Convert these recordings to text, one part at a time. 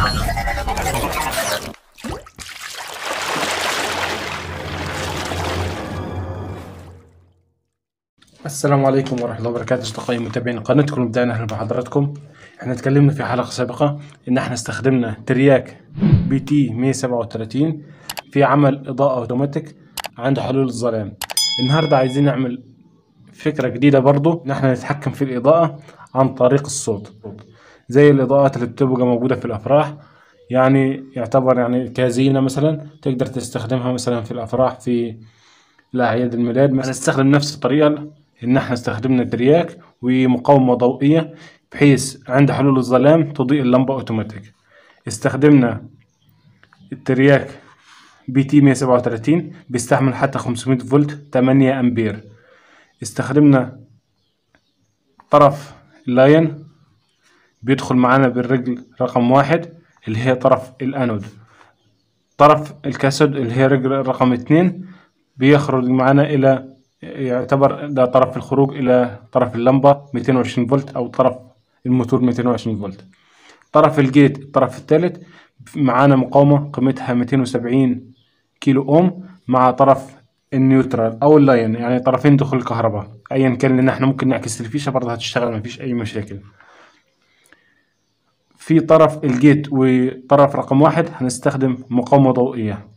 السلام عليكم ورحمة الله وبركاته أصدقائي متابعين قناتكم بدأنا أهلا بحضراتكم احنا اتكلمنا في حلقة سابقة إن احنا استخدمنا ترياك بي تي 137 في عمل إضاءة أوتوماتيك عند حلول الظلام النهاردة عايزين نعمل فكرة جديدة برضو إن احنا نتحكم في الإضاءة عن طريق الصوت زي الإضاءات اللي بتبقى موجودة في الأفراح يعني يعتبر يعني كزينة مثلا تقدر تستخدمها مثلا في الأفراح في الأعياد الميلاد مثلا نستخدم نفس الطريقة إن احنا استخدمنا ترياك ومقاومة ضوئية بحيث عند حلول الظلام تضيء اللمبة أوتوماتيك استخدمنا الترياك بي تي 137 بيستحمل حتى 500 فولت 8 أمبير استخدمنا طرف اللاين بيدخل معانا بالرجل رقم واحد اللي هي طرف الأنود طرف الكاسود اللي هي رجل رقم اتنين بيخرج معانا إلى يعتبر ده طرف الخروج إلى طرف اللمبة 220 فولت أو طرف الموتور 220 فولت طرف الجيت الطرف الثالث معانا مقاومة قيمتها 270 كيلو أوم مع طرف النيوترال أو اللاين يعني طرفين دخول الكهرباء أيا كان لأن احنا ممكن نعكس الفيشة برضه هتشتغل مفيش أي مشاكل في طرف الجيت وطرف رقم واحد هنستخدم مقاومة ضوئية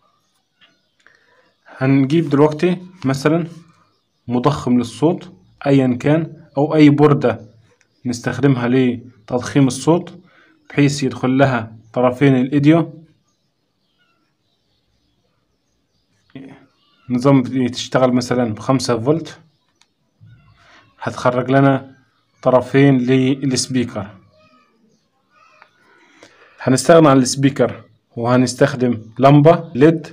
هنجيب دلوقتي مثلا مضخم للصوت ايا كان او اي بوردة نستخدمها لتضخيم الصوت بحيث يدخل لها طرفين الايديو نظام تشتغل مثلا بخمسة فولت هتخرج لنا طرفين للسبيكر هنستغنى عن السبيكر وهنستخدم لمبة ليد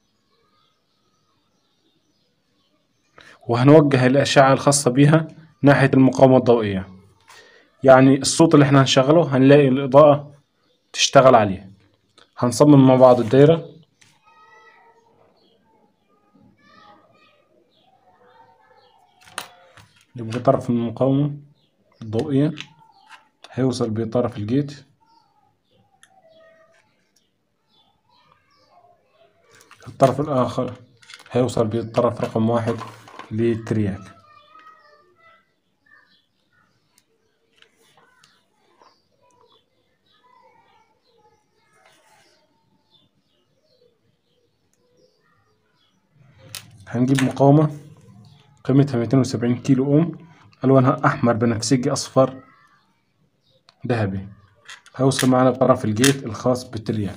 وهنوجه الأشعة الخاصة بيها ناحية المقاومة الضوئية يعني الصوت اللي احنا هنشغله هنلاقي الإضاءة تشتغل عليه هنصمم مع بعض الدايرة يبقى طرف المقاومة الضوئية هيوصل بطرف الجيت الطرف الآخر هيوصل بالطرف رقم واحد للترياك هنجيب مقاومة قيمتها ميتين وسبعين كيلو أوم ألوانها أحمر بنفسجي أصفر ذهبي هيوصل معنا بطرف الجيت الخاص بالترياك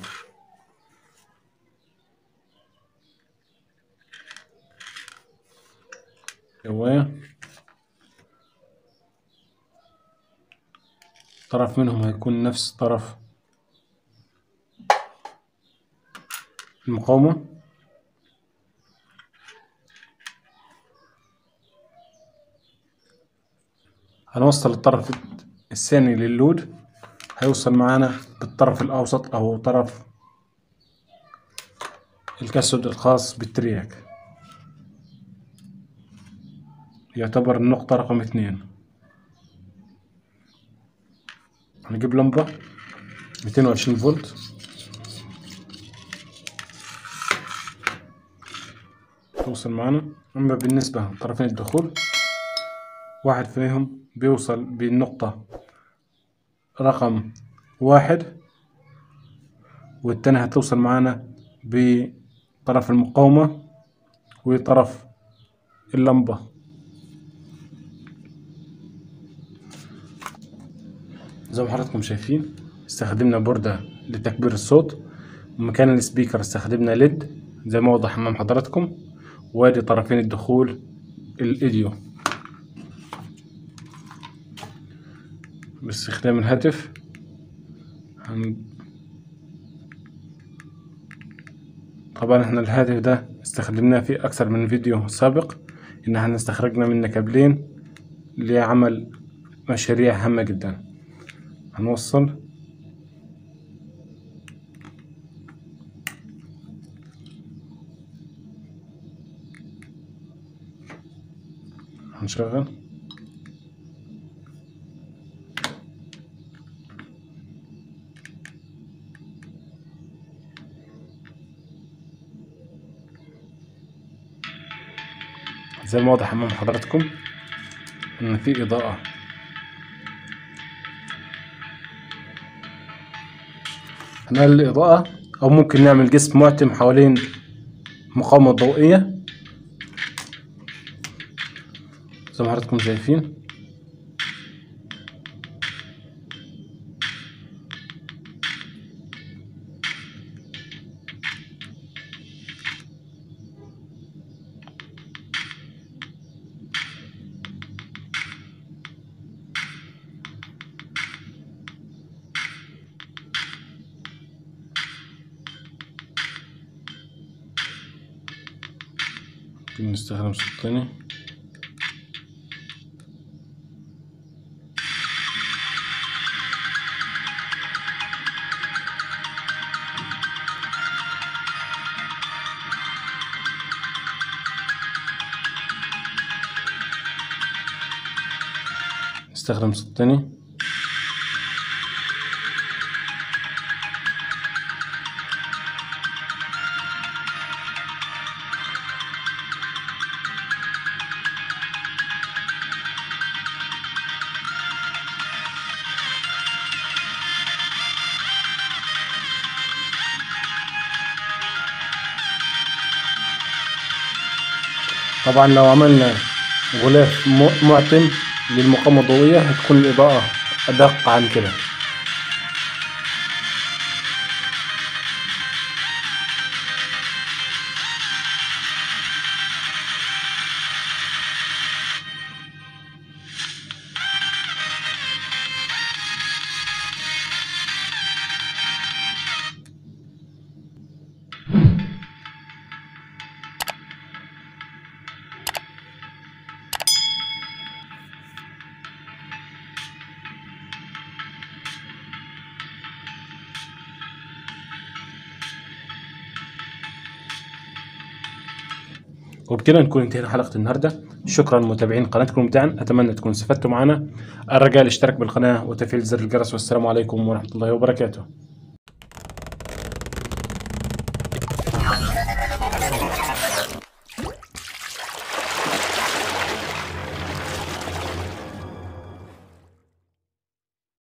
جوايا طرف منهم هيكون نفس طرف المقاومة هنوصل الطرف الثاني لللود هيوصل معانا بالطرف الأوسط أو طرف الكاسود الخاص بالترياك يعتبر النقطة رقم اثنين هنجيب لمبة ميتين وعشرين فولت توصل معانا أما بالنسبة لطرفين الدخول واحد فيهم بيوصل بالنقطة رقم واحد والتاني هتوصل معانا بطرف المقاومة وطرف اللمبة زي ما حضراتكم شايفين استخدمنا بوردة لتكبير الصوت ومكان السبيكر استخدمنا ليد زي ما وضح امام حضراتكم وادي طرفين الدخول الايديو باستخدام الهاتف هن... طبعا احنا الهاتف ده استخدمناه في اكثر من فيديو سابق ان احنا استخرجنا منه كابلين لعمل مشاريع هامة جدا هنوصل هنشغل زي ما واضح امام حضراتكم ان في اضاءة هنقلل الاضاءة او ممكن نعمل جسم معتم حوالين المقاومة الضوئية زي ما حضراتكم شايفين ممكن نستخدم صوت تاني نستخدم صوت تاني طبعا لو عملنا غلاف م- معتم للمقاومة الضوئية هتكون الإضاءة أدق عن كده وبكده نكون انتهينا حلقة النهاردة شكرا متابعين قناتكم الممتعة أتمنى تكونوا استفدتوا معنا الرجاء الاشتراك بالقناة وتفعيل زر الجرس والسلام عليكم ورحمة الله وبركاته